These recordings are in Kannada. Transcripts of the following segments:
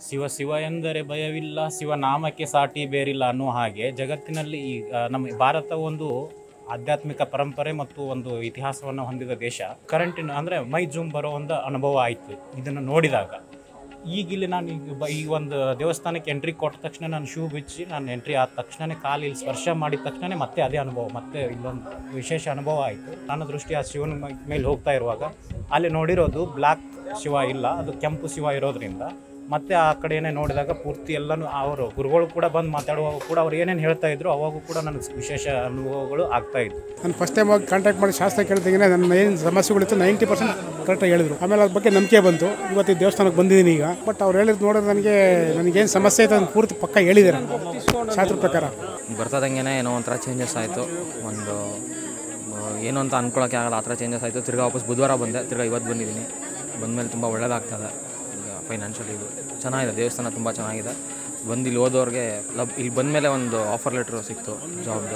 ಶಿವ ಶಿವ ಎಂದರೆ ಭಯವಿಲ್ಲ ಶಿವನಾಮಕ್ಕೆ ಸಾಟಿ ಬೇರಿಲ್ಲ ಅನ್ನೋ ಹಾಗೆ ಜಗತ್ತಿನಲ್ಲಿ ಈ ಆ, ನಮ್ಮ ಭಾರತ ಒಂದು ಆಧ್ಯಾತ್ಮಿಕ ಪರಂಪರೆ ಮತ್ತು ಒಂದು ಇತಿಹಾಸವನ್ನು ಹೊಂದಿದ ದೇಶ ಕರೆಂಟಿನ ಅಂದರೆ ಮೈ ಜೂಮ್ ಬರೋ ಒಂದು ಅನುಭವ ಆಯಿತು ಇದನ್ನು ನೋಡಿದಾಗ ಈಗ ಇಲ್ಲಿ ನಾನು ಈಗ ಬ- ಈ ಒಂದು ದೇವಸ್ಥಾನಕ್ಕೆ ಎಂಟ್ರಿ ಕೊಟ್ಟ ತಕ್ಷಣ ನಾನು ಶೂ ಬಿಚ್ಚಿ ನಾನು ಎಂಟ್ರಿ ಆದ ತಕ್ಷಣನೇ ಕಾಲು ಇಲ್ಲಿ ಸ್ಪರ್ಶ ಮಾಡಿದ ತಕ್ಷಣನೇ ಮತ್ತೆ ಅದೇ ಅನುಭವ ಮತ್ತೆ ಇಲ್ಲೊಂದು ವಿಶೇಷ ಅನುಭವ ಆಯಿತು ನನ್ನ ದೃಷ್ಟಿ ಆ ಶಿವನ ಮೈ- ಮೇಲೆ ಹೋಗ್ತಾ ಇರುವಾಗ ಅಲ್ಲಿ ನೋಡಿರೋದು ಬ್ಲ್ಯಾಕ್ ಶಿವ ಇಲ್ಲ ಅದು ಕೆಂಪು ಶಿವ ಇರೋದ್ರಿಂದ ಮತ್ತೆ ಆ ಕಡೆನೇ ನೋಡಿದಾಗ ಪೂರ್ತಿ ಎಲ್ಲನೂ ಅವರು ಗುರುಗಳು ಕೂಡ ಬಂದು ಮಾತಾಡುವಾಗ ಕೂಡ ಅವ್ರು ಏನೇನು ಹೇಳ್ತಾ ಇದ್ರು ಅವಾಗೂ ಕೂಡ ನನಗೆ ವಿಶೇಷ ಅನುಭವಗಳು ಆಗ್ತಾ ಇದ್ವು ನಾನು ಫಸ್ಟ್ ಟೈಮ್ ಹೋಗಿ ಕಾಂಟ್ಯಾಕ್ಟ್ ಮಾಡಿ ಶಾಸ್ತ್ರ ಕೇಳ್ದಂಗೆ ನನ್ನ ಏನು ಸಮಸ್ಯೆಗಳಿತ್ತು ನೈಂಟಿ ಪರ್ಸೆಂಟ್ ಕರೆಕ್ಟಾಗಿ ಹೇಳಿದ್ರು ಆಮೇಲೆ ಅದ್ರ ಬಗ್ಗೆ ನಂಬಿಕೆ ಬಂತು ಇವತ್ತು ಈ ದೇವಸ್ಥಾನಕ್ಕೆ ಬಂದಿದ್ದೀನಿ ಈಗ ಬಟ್ ಅವ್ರು ಹೇಳಿದ್ ನೋಡಿದ್ರೆ ನನಗೆ ನನಗೇನು ಸಮಸ್ಯೆ ಐತೆ ಅದನ್ನು ಪೂರ್ತಿ ಪಕ್ಕ ಹೇಳಿದ್ದಾರೆ ಶಾಸ್ತ್ರ ಪ್ರಕಾರ ಬರ್ತಾದಂಗೆ ಏನೋ ಒಂಥರ ಚೇಂಜಸ್ ಆಯಿತು ಒಂದು ಆ, ಏನು ಅಂತ ಅನ್ಕೊಳ್ಳೋಕೆ ಆಗಲ್ಲ ಆ ಥರ ಚೇಂಜಸ್ ಆಯಿತು ತಿರ್ಗಾ ವಾಪಸ್ ಬುಧವಾರ ಬಂದೆ ತಿರ್ಗಾ ಇವತ್ತು ಬಂದಿದ್ದೀನಿ ಬಂದಮೇಲೆ ತುಂಬ ಒಳ್ಳೇದಾಗ್ತದೆ ಈಗ ಫೈನಾನ್ಷಿಯಲಿ ಇದು ಚೆನ್ನಾಗಿದೆ ದೇವಸ್ಥಾನ ತುಂಬ ಚೆನ್ನಾಗಿದೆ ಬಂದು ಇಲ್ಲಿ ಓದೋರಿಗೆ ಲಬ್ ಇಲ್ಲಿ ಬಂದಮೇಲೆ ಒಂದು ಆಫರ್ ಲೆಟ್ರು ಸಿಕ್ತು ಜಾಬ್ದು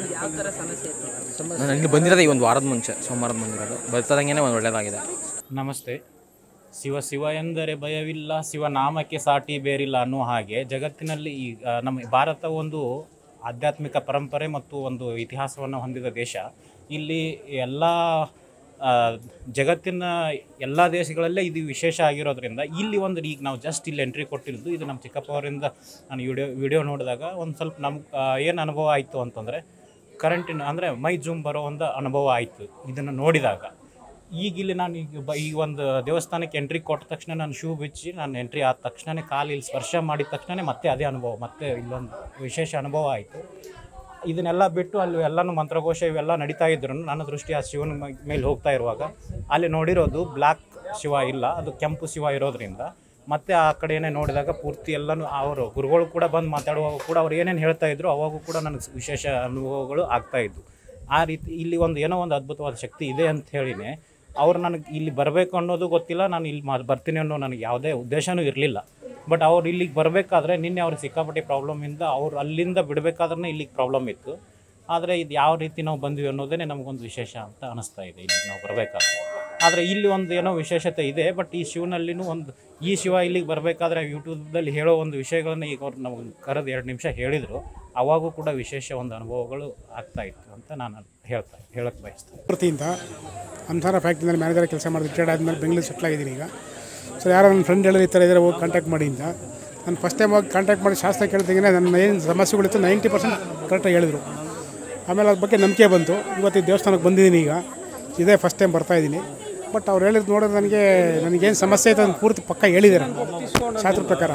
ನಾನು ಇಲ್ಲಿ ಬಂದಿರೋದು ಈ ಒಂದು ವಾರದ ಮುಂಚೆ ಸೋಮವಾರದ ಬಂದಿರೋದು ಬರ್ತಾದಂಗೆ ಒಂದು ಒಳ್ಳೇದಾಗಿದೆ ನಮಸ್ತೆ ಶಿವ ಶಿವ ಎಂದರೆ ಭಯವಿಲ್ಲ ಶಿವನಾಮಕ್ಕೆ ಸಾಟಿ ಬೇರಿಲ್ಲ ಅನ್ನೋ ಹಾಗೆ ಜಗತ್ತಿನಲ್ಲಿ ಈ ಆ, ನಮ್ಮ ಭಾರತ ಒಂದು ಆಧ್ಯಾತ್ಮಿಕ ಪರಂಪರೆ ಮತ್ತು ಒಂದು ಇತಿಹಾಸವನ್ನು ಹೊಂದಿದ ದೇಶ ಇಲ್ಲಿ ಎಲ್ಲ ಆ, ಜಗತ್ತಿನ ಎಲ್ಲ ದೇಶಗಳಲ್ಲೇ ಇದು ವಿಶೇಷ ಆಗಿರೋದ್ರಿಂದ ಇಲ್ಲಿ ಒಂದು ಈಗ ನಾವು ಜಸ್ಟ್ ಇಲ್ಲಿ ಎಂಟ್ರಿ ಕೊಟ್ಟಿರೋದು ಇದು ನಮ್ಮ ಚಿಕ್ಕಪ್ಪವರಿಂದ ನಾನು ವಿಡಿಯೋ ವಿಡಿಯೋ ನೋಡಿದಾಗ ಒಂದು ಸ್ವಲ್ಪ ನಮ್ಗೆ ಏನು ಅನುಭವ ಆಯಿತು ಅಂತಂದರೆ ಕರೆಂಟಿನ ಅಂದರೆ ಮೈ ಜೂಮ್ ಬರೋ ಒಂದು ಅನುಭವ ಆಯಿತು ಇದನ್ನು ನೋಡಿದಾಗ ಈಗ ಇಲ್ಲಿ ನಾನು ಈಗ ಬ ಈ ಒಂದು ದೇವಸ್ಥಾನಕ್ಕೆ ಎಂಟ್ರಿ ಕೊಟ್ಟ ತಕ್ಷಣ ನಾನು ಶೂ ಬಿಚ್ಚಿ ನಾನು ಎಂಟ್ರಿ ಆದ ತಕ್ಷಣನೇ ಕಾಲು ಇಲ್ಲಿ ಸ್ಪರ್ಶ ಮಾಡಿದ ತಕ್ಷಣನೇ ಮತ್ತೆ ಅದೇ ಅನುಭವ ಮತ್ತೆ ಇಲ್ಲೊಂದು ವಿಶೇಷ ಅನುಭವ ಆಯಿತು ಇದನ್ನೆಲ್ಲ ಬಿಟ್ಟು ಅಲ್ಲಿ ಎಲ್ಲನೂ ಮಂತ್ರಘೋಷ ಇವೆಲ್ಲ ನಡೀತಾ ಇದ್ರು ನನ್ನ ದೃಷ್ಟಿ ಆ ಶಿವನ ಮೈ- ಮೇಲೆ ಹೋಗ್ತಾ ಇರುವಾಗ ಅಲ್ಲಿ ನೋಡಿರೋದು ಬ್ಲ್ಯಾಕ್ ಶಿವ ಇಲ್ಲ ಅದು ಕೆಂಪು ಶಿವ ಇರೋದ್ರಿಂದ ಮತ್ತೆ ಆ ಕಡೆನೇ ನೋಡಿದಾಗ ಪೂರ್ತಿ ಎಲ್ಲನೂ ಅವರು ಗುರುಗಳು ಕೂಡ ಬಂದು ಮಾತಾಡುವಾಗ ಕೂಡ ಅವ್ರು ಏನೇನು ಹೇಳ್ತಾ ಇದ್ರು ಅವಾಗೂ ಕೂಡ ನನಗೆ ವಿಶೇಷ ಅನುಭವಗಳು ಆಗ್ತಾ ಇದ್ವು ಆ ರೀತಿ ಇಲ್ಲಿ ಒಂದು ಏನೋ ಒಂದು ಅದ್ಭುತವಾದ ಶಕ್ತಿ ಇದೆ ಅಂತ ಹೇಳಿನೇ ಅವ್ರು ನನಗೆ ಇಲ್ಲಿ ಬರಬೇಕು ಅನ್ನೋದು ಗೊತ್ತಿಲ್ಲ ನಾನು ಇಲ್ಲಿ ಮಾ ಬರ್ತೀನಿ ಅನ್ನೋ ನನಗೆ ಯಾವುದೇ ಉದ್ದೇಶನೂ ಇರಲಿಲ್ಲ ಬಟ್ ಅವ್ರು ಇಲ್ಲಿಗೆ ಬರಬೇಕಾದ್ರೆ ನಿನ್ನೆ ಅವ್ರಿಗೆ ಸಿಕ್ಕಾಪಟ್ಟೆ ಪ್ರಾಬ್ಲಮಿಂದ ಅವ್ರು ಅಲ್ಲಿಂದ ಬಿಡಬೇಕಾದ್ರೆ ಇಲ್ಲಿಗೆ ಪ್ರಾಬ್ಲಮ್ ಇತ್ತು ಆದರೆ ಇದು ಯಾವ ರೀತಿ ನಾವು ಬಂದ್ವಿ ಅನ್ನೋದೇ ನಮಗೊಂದು ವಿಶೇಷ ಅಂತ ಅನಿಸ್ತಾ ಇದೆ ಇಲ್ಲಿಗೆ ನಾವು ಬರಬೇಕಾದ್ರೆ ಆದರೆ ಇಲ್ಲಿ ಒಂದು ಏನೋ ವಿಶೇಷತೆ ಇದೆ ಬಟ್ ಈ ಶಿವನಲ್ಲಿನೂ ಒಂದು ಈ ಶಿವ ಇಲ್ಲಿಗೆ ಬರಬೇಕಾದ್ರೆ ಯೂಟ್ಯೂಬ್ದಲ್ಲಿ ಹೇಳೋ ಒಂದು ವಿಷಯಗಳನ್ನ ಈಗ ಅವ್ರು ನಮಗೆ ಕರೆದು ಎರಡು ನಿಮಿಷ ಹೇಳಿದರು ಅವಾಗೂ ಕೂಡ ವಿಶೇಷ ಒಂದು ಅನುಭವಗಳು ಆಗ್ತಾ ಇತ್ತು ಅಂತ ನಾನು ಹೇಳ್ತಾ ಹೇಳಕ್ಕೆ ಬಯಸ್ತೇನೆ ಪ್ರತಿಯಿಂದ ಅಂಸಾರ ಫ್ಯಾಕ್ಟ್ರಿನಲ್ಲಿ ಮ್ಯಾನೇಜರ್ ಕೆಲಸ ಮಾಡಿ ರಿಟೈರ್ಡ್ ಆದಮೇಲೆ ಬೆಂಗಳೂರು ಸೆಟ್ಲ್ ಆಗಿದ್ದೀನಿ ಈಗ ಸೊ ಯಾರೋ ನನ್ನ ಫ್ರೆಂಡ್ ಹೇಳಿದ್ರು ಈ ಥರ ಇದ್ದಾರೆ ಹೋಗಿ ಕಾಂಟ್ಯಾಕ್ಟ್ ಮಾಡಿ ಅಂತ ನಾನು ಫಸ್ಟ್ ಟೈಮ್ ಹೋಗಿ ಕಾಂಟ್ಯಾಕ್ಟ್ ಮಾಡಿ ಶಾಸ್ತ್ರ ಕೇಳ್ದಂಗೆ ನನ್ನ ಏನು ಸಮಸ್ಯೆಗಳಿತ್ತು ನೈಂಟಿ ಪರ್ಸೆಂಟ್ ಕರೆಕ್ಟಾಗಿ ಹೇಳಿದ್ರು ಆಮೇಲೆ ಅದ್ರ ಬಗ್ಗೆ ನಂಬಿಕೆ ಬಂತು ಇವತ್ತು ಈ ದೇವಸ್ಥಾನಕ್ಕೆ ಬಂದಿದ್ದೀನಿ ಈಗ ಇದೇ ಫಸ್ಟ್ ಟೈಮ್ ಬರ್ತಾ ಇದ್ದೀನಿ ಬಟ್ ಅವ್ರು ಹೇಳಿದ್ ನೋಡಿದ್ರೆ ನನಗೆ ನನಗೇನು ಸಮಸ್ಯೆ ಐತೆ ಅದನ್ನು ಪೂರ್ತಿ ಪಕ್ಕ ಹೇಳಿದ್ದಾರೆ ಶಾಸ್ತ್ರ ಪ್ರಕಾರ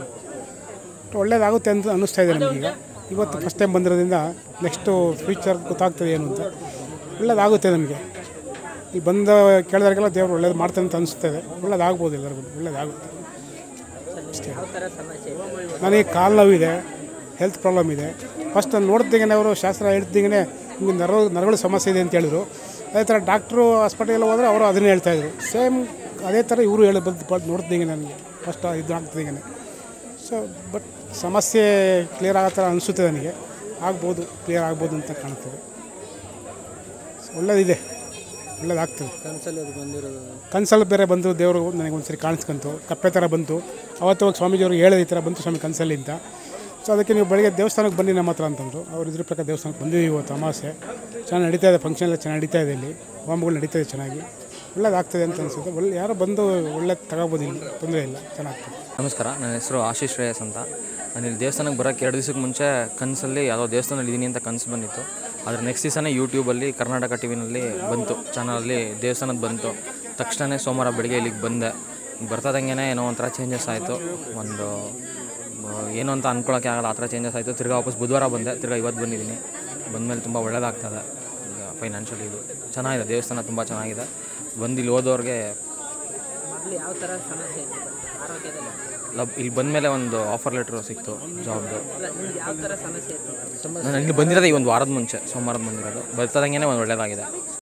ಒಳ್ಳೇದಾಗುತ್ತೆ ಅಂತ ಅನ್ನಿಸ್ತಾ ಇದೆ ನನಗೀಗ ಇವತ್ತು ಫಸ್ಟ್ ಟೈಮ್ ಬಂದಿರೋದ್ರಿಂದ ನೆಕ್ಸ್ಟು ಫ್ಯೂಚರ್ ಗೊತ್ತಾಗ್ತದೆ ಏನು ಅಂತ ಒಳ್ಳೇದಾಗುತ್ತೆ ನಮಗೆ ಈ ಬಂದ ಕೇಳಿದಾಗೆಲ್ಲ ದೇವರು ಒಳ್ಳೇದು ಮಾಡ್ತಾನೆ ಅಂತ ಅನಿಸ್ತದೆ ಒಳ್ಳೇದಾಗ್ಬೋದು ಎಲ್ಲರಿಗೂ ಒಳ್ಳೇದಾಗುತ್ತೆ ಅಷ್ಟೇ ನನಗೆ ಕಾಲು ನೋವಿದೆ ಹೆಲ್ತ್ ಪ್ರಾಬ್ಲಮ್ ಇದೆ ಫಸ್ಟ್ ನಾನು ನೋಡ್ದಂಗೆ ಅವರು ಶಾಸ್ತ್ರ ಹೇಳ್ದಂಗೆ ನಿಮಗೆ ನರ ನರಗಳು ಸಮಸ್ಯೆ ಇದೆ ಅಂತ ಹೇಳಿದ್ರು ಅದೇ ಥರ ಡಾಕ್ಟ್ರು ಹಾಸ್ಪಿಟಲ್ ಹೋದರೆ ಅವರು ಅದನ್ನೇ ಹೇಳ್ತಾಯಿದ್ರು ಸೇಮ್ ಅದೇ ಥರ ಇವರು ಹೇಳಿ ಬಂದು ನೋಡ್ದಂಗೆ ನನಗೆ ಫಸ್ಟ್ ಇದು ಆಗ್ತದಂಗೆ ಸೊ ಬಟ್ ಸಮಸ್ಯೆ ಕ್ಲಿಯರ್ ಆಗೋ ಥರ ಅನಿಸುತ್ತೆ ನನಗೆ ಆಗ್ಬೋದು ಕ್ಲಿಯರ್ ಆಗ್ಬೋದು ಅಂತ ಕಾಣ್ತದೆ So, ಒಳ್ಳೇದಿದೆ ಒಳ್ಳೇದಾಗ್ತದೆ ಕನ್ಸಲ್ಲಿ ಬೇರೆ ಬಂದು ದೇವರು ನನಗೆ ಒಂದ್ಸರಿ ಕಾಣಿಸ್ಕೊಂತು ಕಪ್ಪೆ ಥರ ಬಂತು ಅವತ್ತು ಹೋಗಿ ಸ್ವಾಮೀಜಿಯವ್ರಿಗೆ ಹೇಳಿದ ಈ ಥರ ಬಂತು ಸ್ವಾಮಿ ಕನಸಲ್ಲಿ ಅಂತ ಸೊ ಅದಕ್ಕೆ ನೀವು ಬೆಳಗ್ಗೆ ದೇವಸ್ಥಾನಕ್ಕೆ ಬನ್ನಿ ನಮ್ಮ ಹತ್ರ ಅಂತಂದರು ಅವ್ರು ಇದ್ರ ಪ್ರಕಾರ ದೇವಸ್ಥಾನಕ್ಕೆ ಬಂದಿದ್ದೀವಿ ಇವತ್ತು ಅಮಾವಾಸ್ಯೆ ಚೆನ್ನಾಗಿ ನಡೀತಾ ಇದೆ ಫಂಕ್ಷನ್ ಎಲ್ಲ ಚೆನ್ನಾಗಿ ನಡೀತಾ ಇದೆ ಇಲ್ಲಿ ಹೋಮಗಳು ನಡೀತಾ ಇದೆ ಚೆನ್ನಾಗಿ ಒಳ್ಳೇದಾಗ್ತದೆ ಅಂತ ಅನಿಸುತ್ತೆ ಒಳ್ಳೆ ಯಾರು ಬಂದು ಒಳ್ಳೆ ತಗೋಬೋದು ಇಲ್ಲಿ ತೊಂದರೆ ಇಲ್ಲ ಚೆನ್ನಾಗ್ತದೆ ನಮಸ್ಕಾರ ನನ್ನ ಹೆಸರು ಆಶೀಶ್ ಶ್ರೇಯಸ್ ಅಂತ ನಾನು ಇಲ್ಲಿ ದೇವಸ್ಥಾನಕ್ಕೆ ಬರೋಕ್ಕೆ ಎರಡು ದಿವಸಕ್ಕೆ ಮುಂಚೆ ಕನಸಲ್ಲಿ ಯಾವುದೋ ದೇವಸ್ಥಾನದಲ್ಲಿ ಇದ್ದೀನಿ ಅಂತ ಕನಸು ಬಂದಿತ್ತು ಆದರೆ ನೆಕ್ಸ್ಟ್ ದಿವಸನೇ ಯೂಟ್ಯೂಬಲ್ಲಿ ಕರ್ನಾಟಕ ಟಿ ವಿನಲ್ಲಿ ಬಂತು ಚಾನಲಲ್ಲಿ ದೇವಸ್ಥಾನದ ಬಂತು ತಕ್ಷಣವೇ ಸೋಮವಾರ ಬೆಳಿಗ್ಗೆ ಇಲ್ಲಿಗೆ ಬಂದೆ ಬರ್ತಾದಂಗೆ ಏನೋ ಒಂಥರ ಚೇಂಜಸ್ ಆಯಿತು ಒಂದು ಆ, ಏನು ಅಂತ ಅನ್ಕೊಳ್ಳೋಕೆ ಆಗಲ್ಲ ಆ ಥರ ಚೇಂಜಸ್ ಆಯಿತು ತಿರ್ಗಾ ವಾಪಸ್ ಬುಧವಾರ ಬಂದೆ ತಿರ್ಗಾ ಇವತ್ತು ಬಂದಿದ್ದೀನಿ ಬಂದಮೇಲೆ ತುಂಬ ಒಳ್ಳೇದಾಗ್ತದೆ ಈಗ ಫೈನಾನ್ಷಿಯಲಿ ಇದು ಚೆನ್ನಾಗಿದೆ ದೇವಸ್ಥಾನ ತುಂಬ ಚೆನ್ನಾಗಿದೆ ಬಂದು ಇಲ್ಲಿ ಓದೋರಿಗೆ ಯಾವ ಥರ ಸಮಸ್ಯೆ ಇತ್ತು ಆರೋಗ್ಯದಲ್ಲಿ ಲಬ್ ಇಲ್ಲಿ ಬಂದಮೇಲೆ ಒಂದು ಆಫರ್ ಲೆಟ್ರು ಸಿಕ್ತು ಜಾಬ್ದು ಅಲ್ಲ ನಿಮ್ಗೆ ಯಾವ ಥರ ಸಮಸ್ಯೆ ಇತ್ತು ನಾನು ಇಲ್ಲಿ ಬಂದಿರೋದು ಈ ಒಂದು ವಾರದ ಮುಂಚೆ ಸೋಮವಾರದ ಬಂದಿರೋದು ಬರ್ತಾದಂಗೆ ಒಂದು ಒಳ್ಳೇದಾಗಿದೆ